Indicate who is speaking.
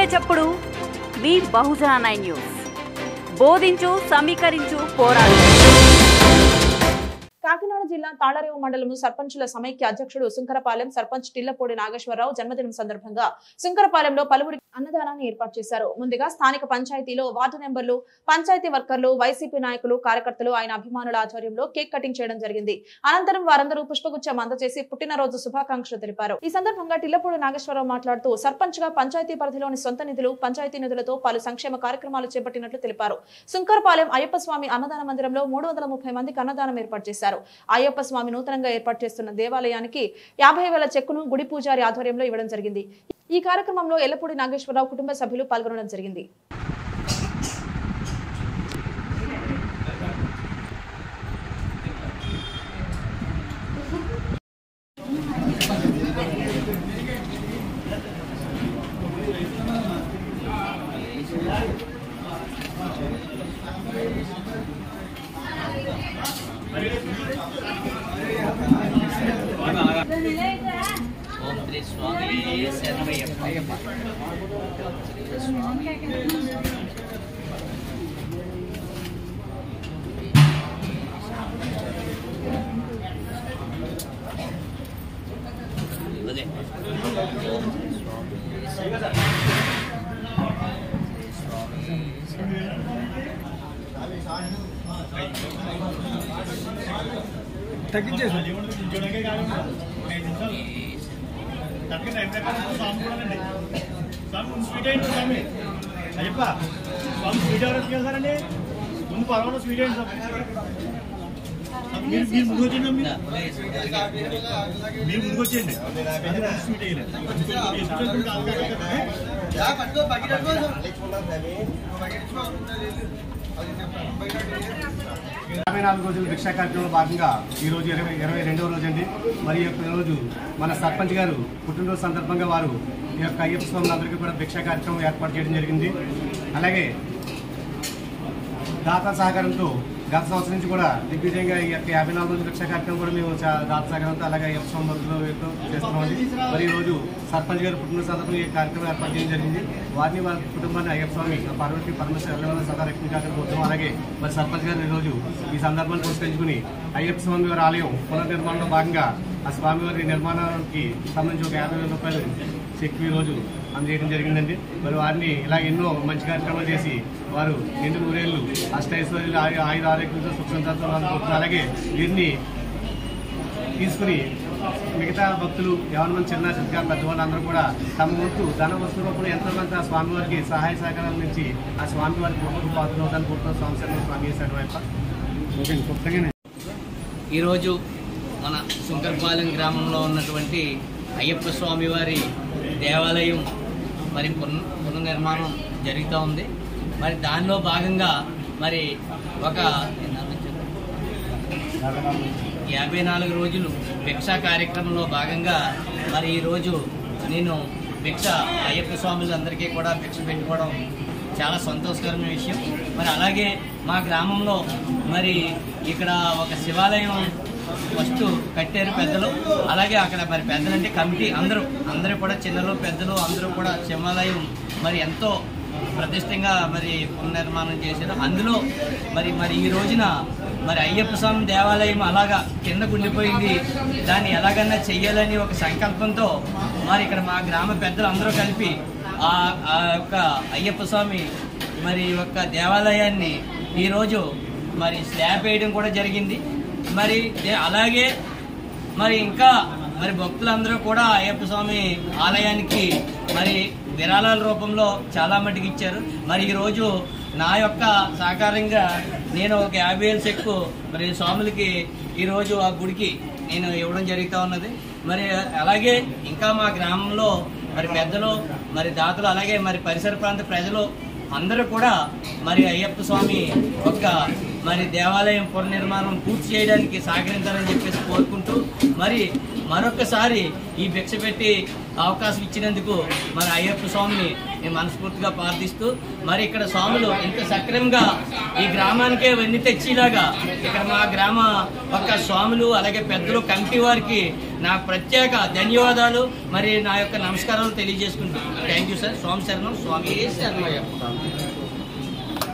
Speaker 1: చప్పుడు మీ బహుజన nine news బోధించు సమీకరించు పోరాడు
Speaker 2: కాకినాడ జిల్లా తాళరేవు మండలం సర్పంచుల సమైక్య అధ్యక్షుడు సుంకరపాలెం సర్పంచ్ టిల్లపూడి నాగేశ్వరరావు జన్మదినం సందర్భంగా సుంకరపాలెంలో పలువురి అన్నదానాన్ని ఏర్పాటు చేశారు ముందుగా స్థానిక పంచాయతీలో వార్డు నెంబర్లు పంచాయతీ వర్కర్లు వైసీపీ నాయకులు కార్యకర్తలు ఆయన అభిమానుల ఆధ్వర్యంలో కేక్ కటింగ్ చేయడం జరిగింది అనంతరం వారందరూ పుష్పగుచ్చం అందజేసి పుట్టినరోజు శుభాకాంక్షలు తెలిపారు ఈ సందర్భంగా టిల్లపూడి నాగేశ్వరరావు మాట్లాడుతూ సర్పంచ్ గా పంచాయతీ పరిధిలోని సొంత నిధులు పంచాయతీ నిధులతో పలు సంక్షేమ కార్యక్రమాలు చేపట్టినట్లు తెలిపారు సుంకరపాలెం అయ్యప్ప స్వామి అన్నదాన మందిరంలో మూడు వందల ముప్పై మందికి అన్నదానం ఏర్పాటు చేశారు అయ్యప్ప స్వామి నూతనంగా ఏర్పాటు చేస్తున్న దేవాలయానికి యాభై వేల చెక్కును గుడి పూజారి ఆధ్వర్యంలో ఇవ్వడం జరిగింది ఈ కార్యక్రమంలో ఎల్లపూడి నాగేశ్వరరావు కుటుంబ సభ్యులు పాల్గొనడం జరిగింది
Speaker 3: ఓం శ్రీ స్వామి శరణమయ్యప్ప శ్రీ స్వామి అదే ఓం శ్రీ స్వామి శరణమయ్యప్ప.
Speaker 4: అయ్యప్ప స్వామి స్వీట్ ఎవరు తీసుకెళ్తారండి ముందు పర్వాలేదు స్వీట్ ఏంటి సార్ మీరు మీరు ముందు వచ్చిందా మీరు మీరు ముందుకు వచ్చేయండి అదే ముందు స్వీట్ వేయలేదు
Speaker 5: యాభై నాలుగు రోజుల భిక్షా కార్యక్రమంలో భాగంగా ఈ రోజు ఇరవై ఇరవై రెండవ రోజు అండి మరి ఈ యొక్క రోజు మన సర్పంచ్ గారు పుట్టినరోజు సందర్భంగా వారు ఈ యొక్క అయ్యప్ప స్వాములందరికీ కూడా భిక్షా కార్యక్రమం ఏర్పాటు చేయడం జరిగింది అలాగే దాతల సహకారంతో గత సంవత్సరం నుంచి కూడా దిగ్విజయంగా ఈ యొక్క యాభై నాలుగు రోజుల భిక్షా కార్యక్రమం కూడా మేము చా- దాత సహకారంతో అలాగే అయ్యప్ప స్వామి భక్తులు చేస్తున్నామండి మరి ఈ రోజు సర్పంచ్ గారు పుట్టినరోజు సందర్భంగా ఈ కార్యక్రమం ఏర్పాటు చేయడం జరిగింది వారిని వారి కుటుంబాన్ని అయ్యప్ప స్వామి పార్వతి పరమేశ్వర సదా రక్షించాలని కోరుతున్నాం అలాగే మరి సర్పంచ్ గారు ఈ రోజు ఈ సందర్భాన్ని పురస్కరించుకుని అయ్యప్ప స్వామి వారి ఆలయం పునర్నిర్మాణంలో భాగంగా ఆ స్వామివారి నిర్మాణానికి సంబంధించి ఒక యాభై వేల రూపాయలు చెక్ ఈ రోజు అందజేయడం జరిగిందండి మరి వారిని ఇలా ఎన్నో మంచి కార్యక్రమాలు చేసి వారు నిండు నూరేళ్లు అష్టైశ్వర్యులు ఆయు ఆయుధ ఆరోగ్యంతో సుఖ సంతోషాలు అనుకుంటున్నారు అలాగే వీరిని తీసుకుని మిగతా భక్తులు ఎవరి మంది చిన్న చిన్న పెద్దవాళ్ళు అందరూ కూడా తమ వంతు ధన వస్తు రూపంలో ఎంతో కొంత స్వామివారికి సహాయ సహకారాల నుంచి ఆ స్వామివారికి గొప్ప పాత్ర అవుతాను కోరుతున్నాం స్వామి శర్మ స్వామి సర్వైప ఓకే క్లుప్తంగానే
Speaker 3: ఈరోజు మన శంకరపాలెం గ్రామంలో ఉన్నటువంటి అయ్యప్ప స్వామి వారి దేవాలయం మరి పున పునర్నిర్మాణం జరుగుతూ ఉంది మరి దానిలో భాగంగా మరి ఒక యాభై నాలుగు రోజులు భిక్షా కార్యక్రమంలో భాగంగా మరి ఈరోజు నేను భిక్ష అయ్యప్ప స్వాములందరికీ కూడా భిక్ష పెట్టుకోవడం చాలా సంతోషకరమైన విషయం మరి అలాగే మా గ్రామంలో మరి ఇక్కడ ఒక శివాలయం ఫస్ట్ కట్టారు పెద్దలు అలాగే అక్కడ మరి పెద్దలంటే కమిటీ అందరూ అందరూ కూడా చిన్నలు పెద్దలు అందరూ కూడా శివాలయం మరి ఎంతో ప్రతిష్టంగా మరి పునర్నిర్మాణం చేశారు అందులో మరి మరి ఈ రోజున మరి అయ్యప్ప స్వామి దేవాలయం అలాగా కింద ఉండిపోయింది దాన్ని ఎలాగన్నా చెయ్యాలని ఒక సంకల్పంతో మరి ఇక్కడ మా గ్రామ పెద్దలు అందరూ కలిపి ఆ ఆ యొక్క అయ్యప్ప స్వామి మరి యొక్క దేవాలయాన్ని ఈరోజు మరి స్లాబ్ వేయడం కూడా జరిగింది మరి దే- అలాగే మరి ఇంకా మరి భక్తులందరూ కూడా అయ్యప్ప స్వామి ఆలయానికి మరి విరాళాల రూపంలో చాలా మటుకు ఇచ్చారు మరి ఈరోజు నా యొక్క సహకారంగా నేను ఒక యాభై వేలు చెక్కు మరి స్వాములకి ఈరోజు ఆ గుడికి నేను ఇవ్వడం జరుగుతూ ఉన్నది మరి అలాగే ఇంకా మా గ్రామంలో మరి పెద్దలు మరి దాతలు అలాగే మరి పరిసర ప్రాంత ప్రజలు అందరూ కూడా మరి అయ్యప్ప స్వామి యొక్క మరి దేవాలయం పునర్నిర్మాణం పూర్తి చేయడానికి సహకరించాలని చెప్పేసి కోరుకుంటూ మరి మరొకసారి ఈ భిక్ష పెట్టి అవకాశం ఇచ్చినందుకు మరి అయ్యప్ప స్వామిని నేను మనస్ఫూర్తిగా ప్రార్థిస్తూ మరి ఇక్కడ స్వాములు ఇంత సక్రమంగా ఈ గ్రామానికే వెన్ని తెచ్చేలాగా ఇక్కడ మా గ్రామ ఒక్క స్వాములు అలాగే పెద్దలు కమిటీ వారికి నా ప్రత్యేక ధన్యవాదాలు మరి నా యొక్క నమస్కారాలు తెలియజేసుకుంటూ థ్యాంక్ యూ సార్ స్వామి శరణం స్వామి శరణం